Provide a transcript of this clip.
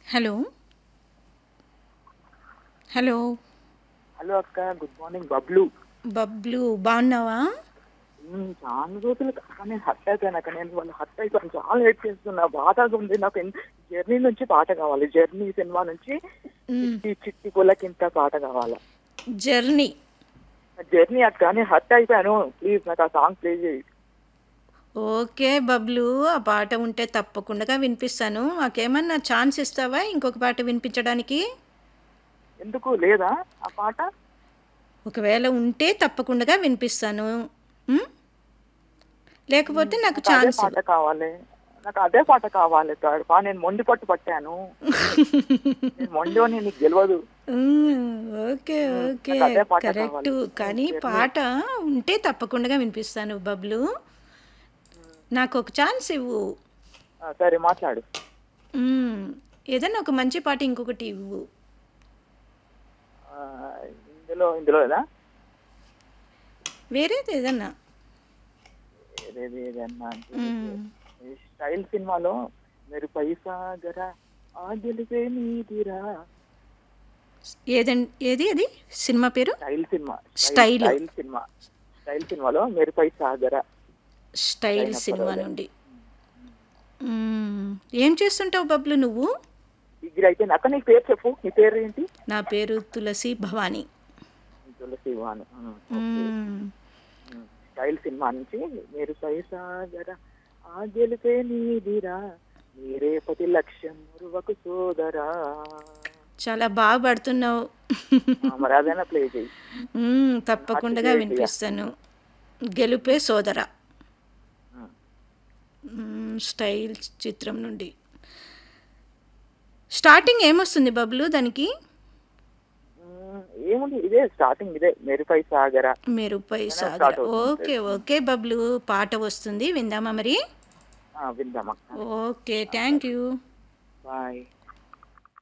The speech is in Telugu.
హలో హలో హలో అక్క గుడ్ మార్నింగ్ బబ్లు బబ్లు బాగున్నావా ఉమ్, చాలా రోజులు కానీ హట్ అయిపోయాను అక్క నేను వాళ్ళు హట్ అయిపోయాను చాలా వెయిట్ చేస్తున్నా బాధగా ఉంది నాకు జర్నీ నుంచి పాట కావాలి జర్నీ సినిమా నుంచి చిట్టి చిట్టి పుల్లకింత పాట కావాలి జర్నీ జర్నీ అక్క నేను హట్ అయిపోయాను ప్లీజ్ నాకు ఆ సాంగ్ ప్లే చేయి ఓకే బబ్లు ఆ పాట ఉంటే తప్పకుండా వినిపిస్తాను మాకేమన్నా ఛాన్స్ ఇస్తావా ఇంకొక పాట వినిపించడానికి ఎందుకు లేదా ఆ పాట ఒకవేళ ఉంటే తప్పకుండా వినిపిస్తాను ఉమ్? లేకపోతే నాకు నాకు అదే ఛాన్స్ పాట కావాలి నాకు అదే పాట కావాలి తాడుపా నేను మొండి పట్టు పట్టాను నేను మొండి అని నీకు తెలియదు ఉమ్, ఓకే ఓకే నాకు అదే పాట కరెక్ట్ కావాలి. కానీ పాట ఉంటే తప్పకుండా వినిపిస్తాను బబ్లు నాకు ఒక ఛాన్స్ ఇవ్వు ఆ, సరే మాట్లాడు మ్మ్. ఏదైనా ఒక మంచి పాట ఇంకొకటి ఇవ్వు ఆ, ఇందులో ఇందులో ఏదా వేరేది ఏదన్నా ఏదేది ఏదన్నా అంటే మ్మ్. ఈ స్టైల్ సినిమాలో మీరు పైసా గరా ఆ గెలిపే నీదిరా ఏదండి ఏది అది సినిమా పేరు style cinema style. Style cinema style సినిమాలో మీరు పైసా గరా స్టైల్ అయినా సినిమా పర్వాలేదు. నుండి మ్మ్. ఏం చేస్తుంటావు బబ్లు నువ్వు డిగ్రీ అయితే అక్క నీ పేరు చెప్పు నీ పేరు ఏంటి నా పేరు తులసి భవానీ తులసి వాను మ్మ్. స్టైల్ సినిమా నుంచి మీరు పైసా గరా ఆ గెలిపే నీదిరా మీరే పతి లక్ష్యం మురువకు సోదరా చాలా బాగా పడుతున్నావు ఆ, మరి అదైనా ప్లే చేయి మ్మ్, తప్పకుండా వినిపిస్తాను గెలుపే సోదర ఉమ్. మ్మ్, స్టైల్ చిత్రం నుండి స్టార్టింగ్ ఏమొస్తుంది బబ్లు దానికి మ్మ్. ఏముంది ఇదే స్టార్టింగ్ ఇదే మెరుపై సాగర మెరుపై start సాగర అవుతుంది. ఓకే ఓకే బబ్లు పాట వస్తుంది విందామా మరి విందామా ఓకే థ్యాంక్ యూ బాయ్